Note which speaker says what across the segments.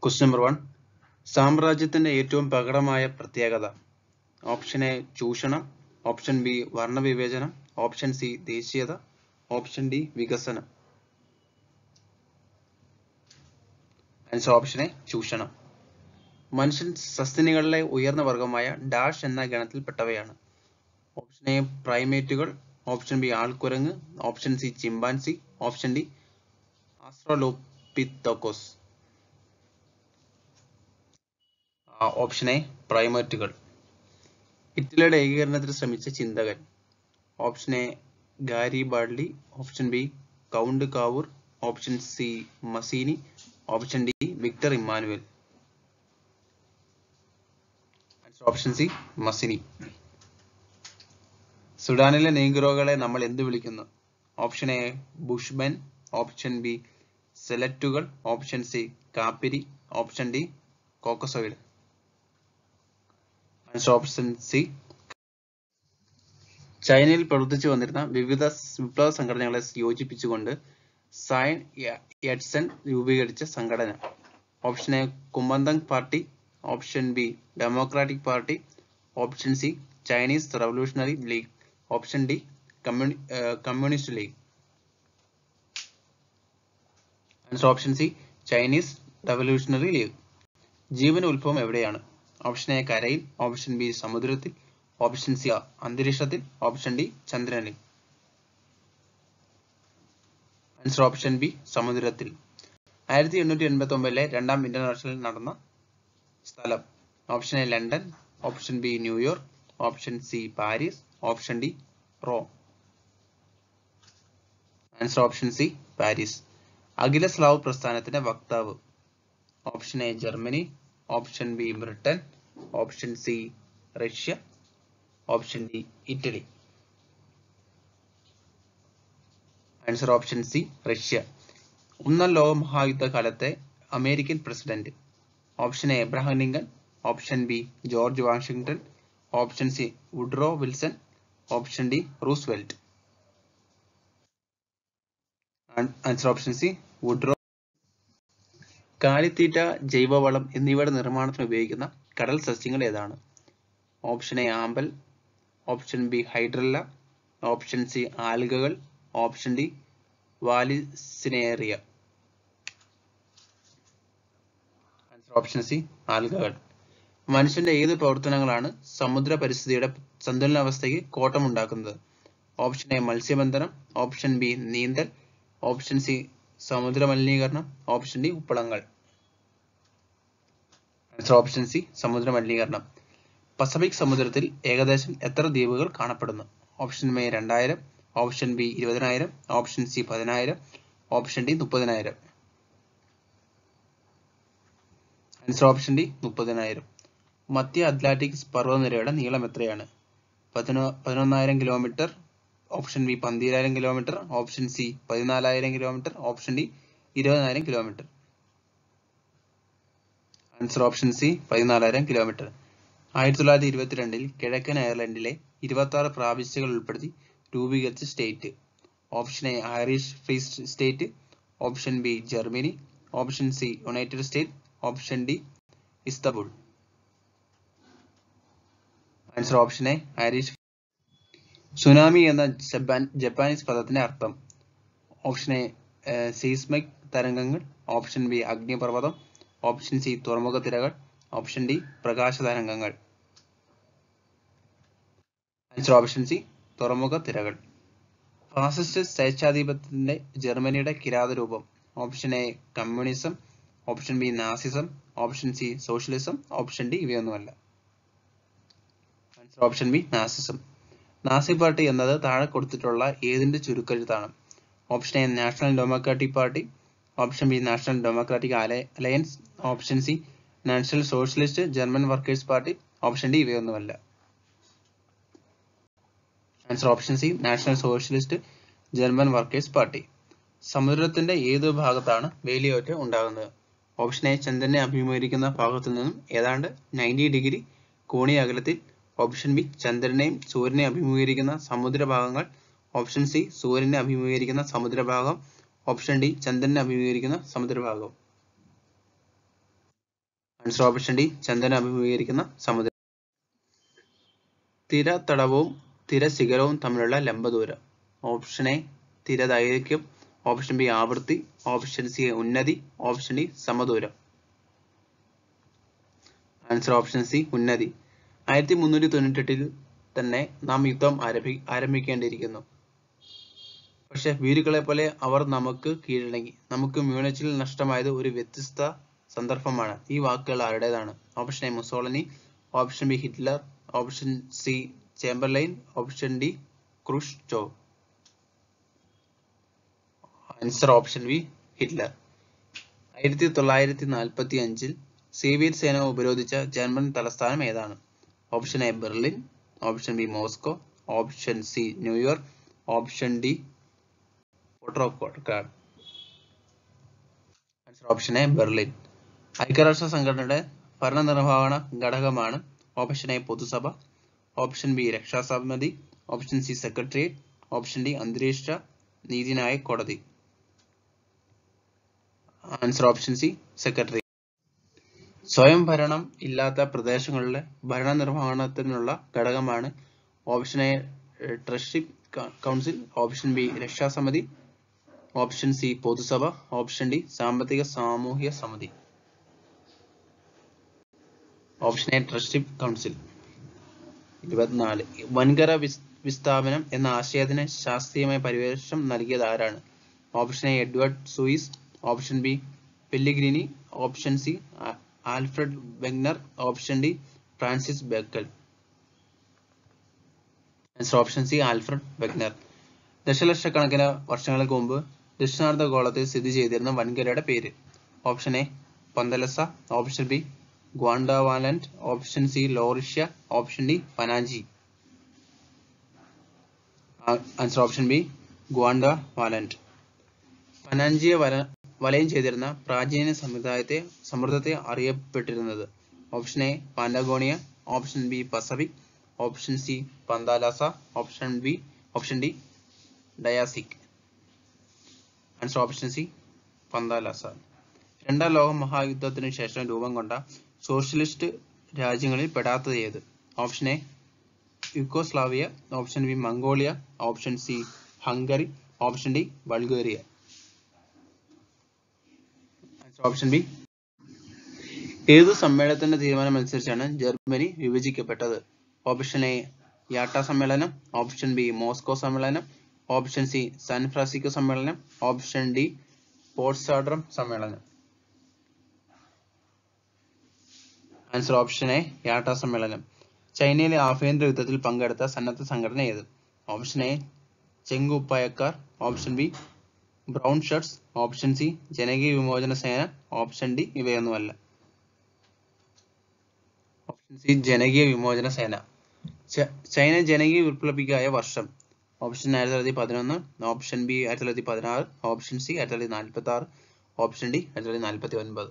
Speaker 1: question number one സാമ്രാജ്യത്തിന്റെ ഏറ്റവും പ്രകടമായ പ്രത്യേകത ഓപ്ഷൻ എ ചൂഷണം ഓപ്ഷൻ ബി വർണ്ണവിവേചനം ഓപ്ഷൻ സി ദേശീയത ഓപ്ഷൻ ഡി വികസനം ആൻസർ ഓപ്ഷൻ എ ചൂഷണം മനുഷ്യൻ സസ്തനികളിലെ ഉയർന്ന വർഗമായ ഡാഷ് എന്ന ഗണത്തിൽപ്പെട്ടവയാണ് ഓപ്ഷൻ എ പ്രൈമേറ്റുകൾ ഓപ്ഷൻ ബി ആൾക്കുരങ്ങ് option C chimpanzee option D Australopithecus option A പ്രൈമേറ്റുകൾ ഇറ്റലിയുടെ ഏകീകരണത്തിന് ശ്രമിച്ച ചിന്തകൻ option A Garibaldi option B Count Cavour option C Mazzini option D Victor Emmanuel option C Mazzini സുഡാനിലെ നീഗ്രോകളെ നമ്മൾ എന്ത് വിളിക്കുന്നു option A Bushmen option B സെലറ്റുകൾ ഓപ്ഷൻ സി കാപ്പിരി option D Caucasoid answer option C ചൈനയിൽ പ്രവർത്തിച്ചു വന്നിരുന്ന വിവിധ വിപ്ലവ സംഘടനകളെ യോജിപ്പിച്ചുകൊണ്ട് സൈൻ എഡ്സൺ രൂപീകരിച്ച സംഘടന option A Kuomintang Party option B Democratic Party option C Chinese Revolutionary League option D communist Communist League answer option C Chinese Revolutionary League ജീവന ഉത്ഭവം എവിടെയാണ് ഓപ്ഷൻ എ കരയിൽ ഓപ്ഷൻ ബി സമുദ്രത്തിൽ ഓപ്ഷൻ സി അന്തരീക്ഷത്തിൽ option D ചന്ദ്രനിൽ answer option B സമുദ്രത്തിൽ ആയിരത്തി എണ്ണൂറ്റി എൺപത്തി ഒമ്പതിലെ രണ്ടാം ഇന്റർനാഷണൽ നടന്ന സ്ഥലം option A London option B New York option C Paris option D Rome answer option C Paris അഖില സ്ലാവ് പ്രസ്ഥാനത്തിന്റെ വക്താവ് option A Germany option B Britain option C Russia option D Italy answer option C Russia ഒന്നാം ലോക മഹായുദ്ധ കാലത്തെ American president option A Abraham Lincoln option B George Washington option C Woodrow Wilson option D Roosevelt answer option C Woodrow കാലിത്തീറ്റ ജൈവവളം എന്നിവയുടെ നിർമ്മാണത്തിന് ഉപയോഗിക്കുന്ന കടൽ സസ്യങ്ങൾ ഏതാണ് ഓപ്ഷൻ എ ആമ്പൽ option B Hydrilla option C ആൽഗകൾ option D Vallisneria answer option C ആൽഗകൾ മനുഷ്യന്റെ ഏത് പ്രവർത്തനങ്ങളാണ് സമുദ്ര പരിസ്ഥിതിയുടെ സന്തുലനാവസ്ഥയ്ക്ക് കോട്ടമുണ്ടാക്കുന്നത് ഓപ്ഷൻ എ മത്സ്യബന്ധനം ഓപ്ഷൻ ബി നീന്തൽ ഓപ്ഷൻ സി സമുദ്ര മലിനീകരണം ഓപ്ഷൻ ഡി ഉപ്പളങ്ങൾ ആൻസർ ഓപ്ഷൻ സി സമുദ്ര മലിനീകരണം പസഫിക് സമുദ്രത്തിൽ ഏകദേശം എത്ര ദ്വീപുകൾ കാണപ്പെടുന്നു ഓപ്ഷൻ എ രണ്ടായിരം ഓപ്ഷൻ ബി ഇരുപതിനായിരം ഓപ്ഷൻ സി പതിനായിരം ഓപ്ഷൻ ഡി മുപ്പതിനായിരം ആൻസർ ഓപ്ഷൻ ഡി മുപ്പതിനായിരം മധ്യ അറ്റ്ലാന്റിക് പർവ്വതനിരയുടെ നീളം എത്രയാണ് പതിനൊ പതിനൊന്നായിരം കിലോമീറ്റർ ഓപ്ഷൻ ബി പന്തിരായിരം കിലോമീറ്റർ ഓപ്ഷൻ സി പതിനാലായിരം കിലോമീറ്റർ ഓപ്ഷൻ ഡി ഇരുപതിനായിരം കിലോമീറ്റർ ആൻസർ ഓപ്ഷൻ സി പതിനാലായിരം കിലോമീറ്റർ ആയിരത്തി തൊള്ളായിരത്തി ഇരുപത്തിരണ്ടിൽ കിഴക്കൻ അയർലൻഡിലെ ഇരുപത്തി ആറ് പ്രാവിശ്യകൾ ഉൾപ്പെടുത്തി രൂപീകരിച്ച state option A Irish free state option B Germany option C United State option D Istanbul answer option A Irish tsunami എന്ന ജപ്പാൻ ജപ്പാനീസ് പദത്തിന്റെ അർത്ഥം ഓപ്ഷൻ എ സീസ്മിക് തരംഗങ്ങൾ ഓപ്ഷൻ ബി അഗ്നിപർവ്വതം ഓപ്ഷൻ സി തുറമുഖ തിരകൾ ഓപ്ഷൻ ഡി പ്രകാശ തരംഗങ്ങൾ answer option C തുറമുഖ തിരകൾ ഫാസിസ്റ്റ് സ്വേച്ഛാധിപത്യത്തിന്റെ ജർമ്മനിയുടെ കിരാത രൂപം option A communism option B Nazism option C socialism option D ഇവയൊന്നുമല്ല answer option B Nazism Nazi party എന്നത് താഴെ കൊടുത്തിട്ടുള്ള ഏതിന്റെ ചുരുക്കെഴുത്താണ് option A National Democratic Party option B National Democratic Alliance option C National Socialist German Workers Party option D ഇവയൊന്നുമല്ല answer option C National Socialist German Workers Party സമുദ്രത്തിന്റെ ഏത് ഭാഗത്താണ് വേലിയോറ്റ് ഉണ്ടാകുന്നത് ഓപ്ഷൻ എ ചന്ദ്രനെ അഭിമുഖീകരിക്കുന്ന ഭാഗത്തു നിന്നും ഏതാണ്ട് നയൻറ്റി ഡിഗ്രി കോണീയ അകലത്തിൽ ഓപ്ഷൻ ബി ചന്ദ്രനെയും സൂര്യനെ അഭിമുഖീകരിക്കുന്ന സമുദ്രഭാഗങ്ങൾ ഓപ്ഷൻ സി സൂര്യനെ അഭിമുഖീകരിക്കുന്ന സമുദ്രഭാഗം ഓപ്ഷൻ ഡി ചന്ദ്രനെ അഭിമുഖീകരിക്കുന്ന സമുദ്രഭാഗം ആൻസർ ഓപ്ഷൻ ഡി ചന്ദ്രനെ അഭിമുഖീകരിക്കുന്ന സമുദ്രം തിര തടവും തിരശിഖരവും തമ്മിലുള്ള ലംബദൂരം ഓപ്ഷൻ എ തിരദൈർഘ്യം ഓപ്ഷൻ ബി ആവൃത്തി ഓപ്ഷൻ സി ഉന്നതി ഓപ്ഷൻ ഡി സമദൂരം ആൻസർ ഓപ്ഷൻ സി ഉന്നതി ആയിരത്തി മുന്നൂറ്റി തൊണ്ണൂറ്റെട്ടിൽ തന്നെ നാം യുദ്ധം ആരംഭി ആരംഭിക്കേണ്ടിയിരിക്കുന്നു പക്ഷെ വീരുകളെ പോലെ അവർ നമുക്ക് കീഴടങ്ങി നമുക്ക് മ്യൂണിച്ചിൽ നഷ്ടമായത് ഒരു വ്യത്യസ്ത സന്ദർഭമാണ് ഈ വാക്കുകൾ ആരുടേതാണ് option A Mussolini option B Hitler option C Chamberlain option D Khrushchev answer option B Hitler ആയിരത്തി തൊള്ളായിരത്തി നാൽപ്പത്തി അഞ്ചിൽ സോവിയറ്റ് സേന ഉപരോധിച്ച ജർമ്മൻ തലസ്ഥാനം ഏതാണ് option A Berlin option B Moscow option C New York option D പോട്രോക്കാർഡ് ആൻസർ ഓപ്ഷൻ എ ബെർലിൻ ഐക്യരാഷ്ട്ര സംഘടനയുടെ ഭരണനിർവഹണ ഘടകമാണ് ഓപ്ഷൻ എ പൊതുസഭ ഓപ്ഷൻ ബി രക്ഷാസമിതി option C secretariat option D അന്തരീക്ഷ നീതിന്യായ കോടതി ആൻസർ ഓപ്ഷൻ സി സെക്രട്ടറി സ്വയം ഭരണം ഇല്ലാത്ത പ്രദേശങ്ങളിലെ ഭരണനിർവഹണത്തിനുള്ള ഘടകമാണ് option A trusteeship council option B രക്ഷാസമിതി ഓപ്ഷൻ സി പൊതുസഭ ഓപ്ഷൻ ഡി സാമ്പത്തിക സാമൂഹ്യ സമിതി ഓപ്ഷൻ എ ട്രസ്റ്റിപ്പ് കൗൺസിൽ ഇരുപത്തിനാല് വൻകര വിസ് വിസ്ഥാപനം എന്ന ആശയത്തിന് ശാസ്ത്രീയമായ പരിവേഷം നൽകിയത് ആരാണ് option A Edward Suess option B Pellegrini option C Alfred Wegener option D Francis Bacon answer option C Alfred Wegener ദശലക്ഷക്കണക്കിന് വർഷങ്ങൾക്ക് മുമ്പ് ദക്ഷിണാർദ്ധഗോളത്തിൽ സ്ഥിതി ചെയ്തിരുന്ന വൻകരയുടെ പേര് option A Panthalassa option B Gondwanaland option C Laurasia option D Pangaea answer option B Gondwanaland പനാഞ്ചിയെ വല വലയം ചെയ്തിരുന്ന പ്രാചീന സമുദായത്തെ സമൃദ്ധത്തെ അറിയപ്പെട്ടിരുന്നത് option A Patagonia option B Pacific option C Panthalassa option B option D ഡയാസിക് answer option C Panthalassa രണ്ടാം ലോക മഹായുദ്ധത്തിനു ശേഷം രൂപം കൊണ്ട സോഷ്യലിസ്റ്റ് രാജ്യങ്ങളിൽ പെടാത്തത് ഏത് option A Yugoslavia option B Mongolia option C Hungary option D Bulgaria option B ഏതു സമ്മേളനത്തിന്റെ തീരുമാനം അനുസരിച്ചാണ് ജർമ്മനി വിഭജിക്കപ്പെട്ടത് ഓപ്ഷൻ എ യാട്ട സമ്മേളനം ഓപ്ഷൻ ബി മോസ്കോ സമ്മേളനം ഓപ്ഷൻ സി സാൻ ഫ്രാൻസിസ്കോ സമ്മേളനം ഓപ്ഷൻ ഡി പോട്സാഡ്രം സമ്മേളനം ആൻസർ ഓപ്ഷൻ എ യാട്ട സമ്മേളനം ചൈനയിലെ ആഭ്യന്തര യുദ്ധത്തിൽ പങ്കെടുത്ത സന്നദ്ധ സംഘടന ഏത് ഓപ്ഷൻ എ ചെങ്കുപ്പായക്കാർ option B brown shirts option C ജനകീയ വിമോചന സേന ഓപ്ഷൻ ഡി ഇവയൊന്നുമല്ല ഓപ്ഷൻ സി ജനകീയ വിമോചന സേന ചൈന ജനകീയ വിപ്ലവിക്കായ വർഷം ഓപ്ഷൻ ആയിരത്തി തൊള്ളായിരത്തി പതിനൊന്ന് ഓപ്ഷൻ ബി ആയിരത്തി തൊള്ളായിരത്തി പതിനാറ് ഓപ്ഷൻ സി ആയിരത്തി തൊള്ളായിരത്തി നാൽപ്പത്തി ആറ് ഓപ്ഷൻ ഡി ആയിരത്തി തൊള്ളായിരത്തി നാൽപ്പത്തി ഒൻപത്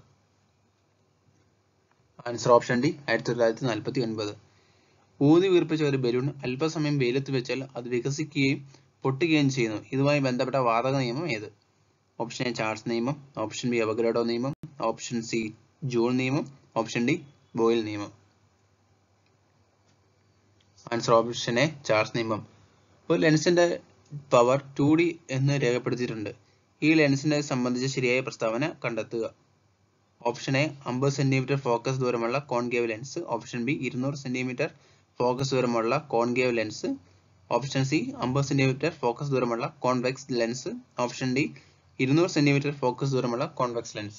Speaker 1: ആൻസർ ഓപ്ഷൻ ഡി ആയിരത്തി തൊള്ളായിരത്തി നാൽപ്പത്തി ഒൻപത് ഊതി വീർപ്പിച്ച ഒരു ബലൂൺ അല്പസമയം വെയിലത്ത് വെച്ചാൽ അത് വികസിക്കുകയും പൊട്ടുകയും ചെയ്യുന്നു ഇതുമായി ബന്ധപ്പെട്ട വാതക നിയമം ഏത് ഓപ്ഷൻ എ ചാൾസ് നിയമം ഓപ്ഷൻ ബി അവഗഡോ നിയമം ഓപ്ഷൻ സി ജൂൾ നിയമം ഓപ്ഷൻ ഡി ബോയിൽ നിയമം ആൻസർ ഓപ്ഷൻ എ ചാൾസ് നിയമം ഒരു ലെൻസിന്റെ പവർ ടു ഡി എന്ന് രേഖപ്പെടുത്തിയിട്ടുണ്ട് ഈ ലെൻസിനെ സംബന്ധിച്ച ശരിയായ പ്രസ്താവന കണ്ടെത്തുക ഓപ്ഷൻ എ അമ്പത് സെന്റിമീറ്റർ ഫോക്കസ് ദൂരമുള്ള കോൺകേവ് ലെൻസ് ഓപ്ഷൻ ബി ഇരുന്നൂറ് സെന്റിമീറ്റർ ഫോക്കസ് ദൂരമുള്ള കോൺകേവ് ലെൻസ് ഓപ്ഷൻ സി അമ്പത് സെന്റിമീറ്റർ ഫോക്കസ് ദൂരമുള്ള കോൺവെക്സ് ലെൻസ് ഓപ്ഷൻ ഡി ഇരുന്നൂറ് സെന്റിമീറ്റർ ഫോക്കസ് ദൂരമുള്ള convex lens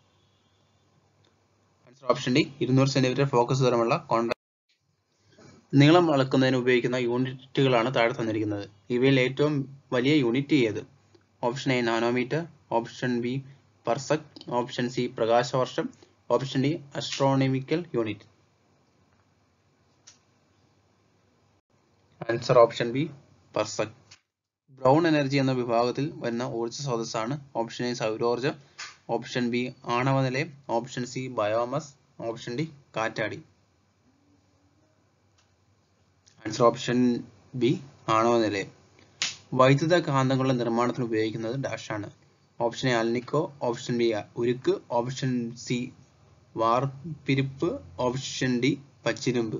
Speaker 1: answer option D ഇരുന്നൂറ് സെന്റിമീറ്റർ ഫോക്കസ് ദൂരമുള്ള കോൺവെക്സ് നീളം അളക്കുന്നതിന് ഉപയോഗിക്കുന്ന യൂണിറ്റുകളാണ് താഴെ തന്നിരിക്കുന്നത് ഇവയിൽ ഏറ്റവും വലിയ യൂണിറ്റ് ഏത് option A nanometre option B parsec option C പ്രകാശവർഷം option D astronomical unit answer option B parsec brown energy എന്ന വിഭാഗത്തിൽ വരുന്ന ഊർജ്ജ സ്രോതസ്സാണ് ഓപ്ഷൻ എ സൗരോർജ്ജം ഓപ്ഷൻ ബി ആണവ നിലയം option C biomass option D കാറ്റാടി ആൻസർ ഓപ്ഷൻ ബി ആണവ നിലയം വൈദ്യുത കാന്തങ്ങളുടെ നിർമ്മാണത്തിന് ഉപയോഗിക്കുന്നത് ഡാഷ് ആണ് option A alnico option B ഉരുക്ക് ഓപ്ഷൻ സി വാർപ്പിരിപ്പ് ഓപ്ഷൻ ഡി പച്ചിരുമ്പ്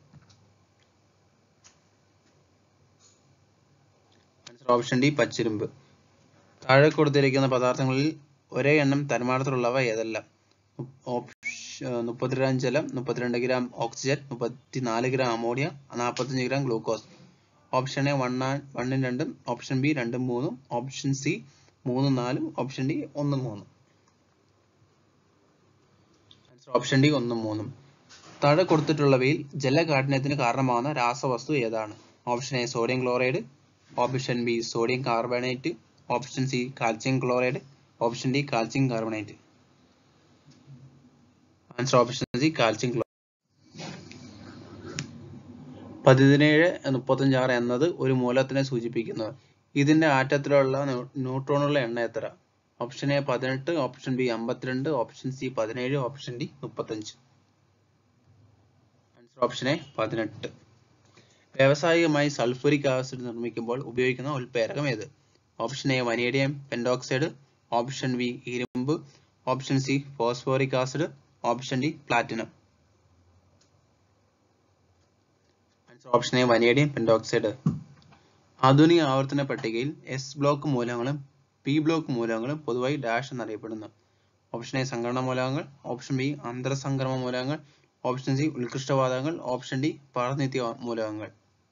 Speaker 1: ആൻസർ ഓപ്ഷൻ ഡി പച്ചിരുമ്പ് താഴെ കൊടുത്തിരിക്കുന്ന പദാർത്ഥങ്ങളിൽ ഒരേ എണ്ണം തന്മാത്രയുള്ളവ ഏതെല്ലാം മുപ്പത്തിരണ്ട് ജലം മുപ്പത്തിരണ്ട് ഗ്രാം ഓക്സിജൻ മുപ്പത്തിനാല് ഗ്രാം അമോണിയ നാൽപ്പത്തഞ്ച് gram glucose option A one വണ്ണും രണ്ടും ഓപ്ഷൻ ബി രണ്ടും മൂന്നും ഓപ്ഷൻ സി മൂന്നും നാലും ഓപ്ഷൻ ഡി ഒന്നും മൂന്നും ആൻസർ ഓപ്ഷൻ ഡി ഒന്നും മൂന്നും താഴെ കൊടുത്തിട്ടുള്ളവയിൽ ജലകാഠിന്യത്തിന് കാരണമാകുന്ന രാസവസ്തു ഏതാണ് option A sodium chloride option B sodium carbonate option C calcium chloride option D calcium carbonate answer option C calcium chloride പതിനേഴ് മുപ്പത്തഞ്ച് ആറ് എന്നത് ഒരു മൂലത്തിനെ സൂചിപ്പിക്കുന്നു ഇതിന്റെ ആറ്റത്തിലുള്ള ന്യൂട്രോണുകളുടെ എണ്ണം എത്ര ഓപ്ഷൻ എ പതിനെട്ട് ഓപ്ഷൻ ബി അമ്പത്തിരണ്ട് ഓപ്ഷൻ സി പതിനേഴ് ഓപ്ഷൻ ഡി മുപ്പത്തഞ്ച് ആൻസർ ഓപ്ഷൻ എ പതിനെട്ട് വ്യാവസായികമായി സൾഫൂരിക് ആസിഡ് നിർമ്മിക്കുമ്പോൾ ഉപയോഗിക്കുന്ന ഉൽപ്രേരകം ഏത് option A vanadium pentoxide option B ഇരുമ്പ് option C phosphoric acid option D platinum answer option A vanadium pentoxide ആധുനിക ആവർത്തന പട്ടികയിൽ എസ് ബ്ലോക്ക് മൂലകങ്ങളും പി ബ്ലോക്ക് മൂലകങ്ങളും പൊതുവായി ഡാഷ് എന്നറിയപ്പെടുന്നു ഓപ്ഷൻ എ സംക്രമണ മൂലകങ്ങൾ ഓപ്ഷൻ ബി അന്തർസംക്രമ മൂലകങ്ങൾ ഓപ്ഷൻ സി ഉത്കൃഷ്ടവാതകങ്ങൾ ഓപ്ഷൻ ഡി പ്രാതിനിധ്യ മൂലകങ്ങൾ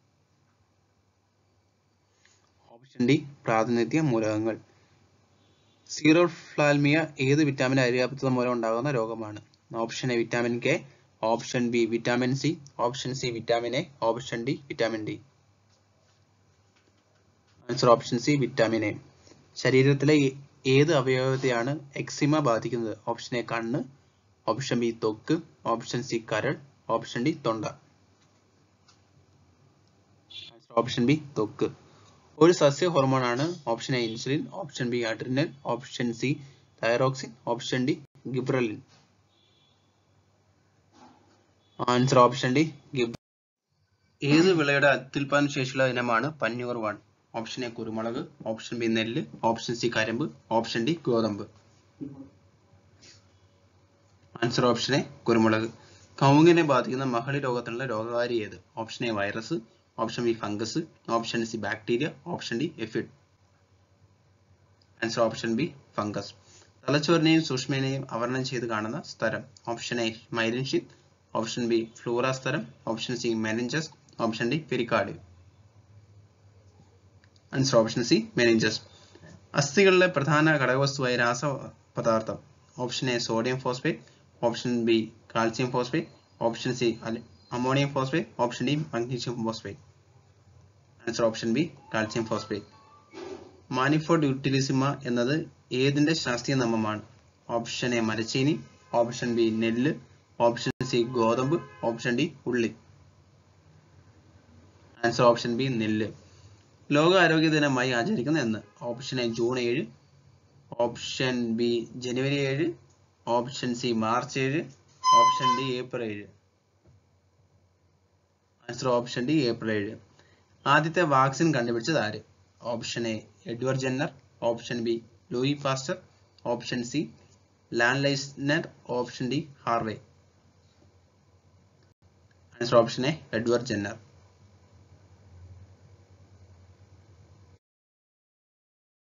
Speaker 1: ഓപ്ഷൻ ഡി പ്രാതിനിധ്യ മൂലകങ്ങൾ സീറോഫ്ലാൽമിയ ഏത് വിറ്റാമിൻ അര്യാപ്തത മൂലം ഉണ്ടാകുന്ന രോഗമാണ് option A vitamin K option B vitamin C option C vitamin A option D vitamin D answer option C vitamin A ശരീരത്തിലെ ഏത് അവയവത്തെയാണ് എക്സിമ ബാധിക്കുന്നത് ഓപ്ഷൻ എ കണ്ണ് ഓപ്ഷൻ ബി ത്വക്ക് ഓപ്ഷൻ സി കരൾ ഓപ്ഷൻ ഡി തൊണ്ട ആൻസർ ഓപ്ഷൻ ബി ത്വക്ക് ഒരു സസ്യ ഹോർമോണാണ് option A insulin option B adrenal option C thyroxine option D gibberellin answer option D ഗിബ് ഏത് വിളയുടെ അത്യുൽപാദന ശേഷിയുള്ള ഇനമാണ് പന്നൂർ വൺ ഓപ്ഷൻ എ കുരുമുളക് ഓപ്ഷൻ ബി നെല്ല് ഓപ്ഷൻ സി കരിമ്പ് ഓപ്ഷൻ ഡി ഗോതമ്പ് ആൻസർ ഓപ്ഷൻ എ കുരുമുളക് കവുങ്ങിനെ ബാധിക്കുന്ന മഹളി രോഗത്തിനുള്ള രോഗകാരി ഏത് option A virus option B fungus option C bacteria option D aphid answer option B fungus തലച്ചോറിനെയും സൂക്ഷ്മനെയും ആവരണം ചെയ്ത് കാണുന്ന സ്ഥലം option A myelin sheath option B pleura സ്ഥലം option C meninges option D pericardium answer option C meninges അസ്ഥികളിലെ പ്രധാന ഘടകവസ്തുവായ രാസപദാർത്ഥം option A sodium phosphate option B calcium phosphate option C ammonium phosphate option D magnesium phosphate answer option B calcium phosphate Manihot utilissima എന്നത് ഏതിന്റെ ശാസ്ത്രീയ നാമമാണ് option A മരച്ചീനി option B നെല്ല് ഓപ്ഷൻ സി ഗോതമ്പ് ഓപ്ഷൻ ഡി ഉള്ളി answer option B നെല്ല് ലോക ആരോഗ്യ ദിനമായി ആചരിക്കുന്ന എന്ന് ഓപ്ഷൻ എ ജൂൺ ഏഴ് ഓപ്ഷൻ ബി ജനുവരി ഏഴ് ഓപ്ഷൻ സി മാർച്ച് ഏഴ് ഓപ്ഷൻ ഡി ഏപ്രിൽ ഏഴ് ആൻസർ ഓപ്ഷൻ ഡി ഏപ്രിൽ ഏഴ് ആദ്യത്തെ വാക്സിൻ കണ്ടുപിടിച്ചത് ആര് option A Edward Jenner option B Louis Pasteur option C Landsteiner option D Harvey answer option A Edward Jenner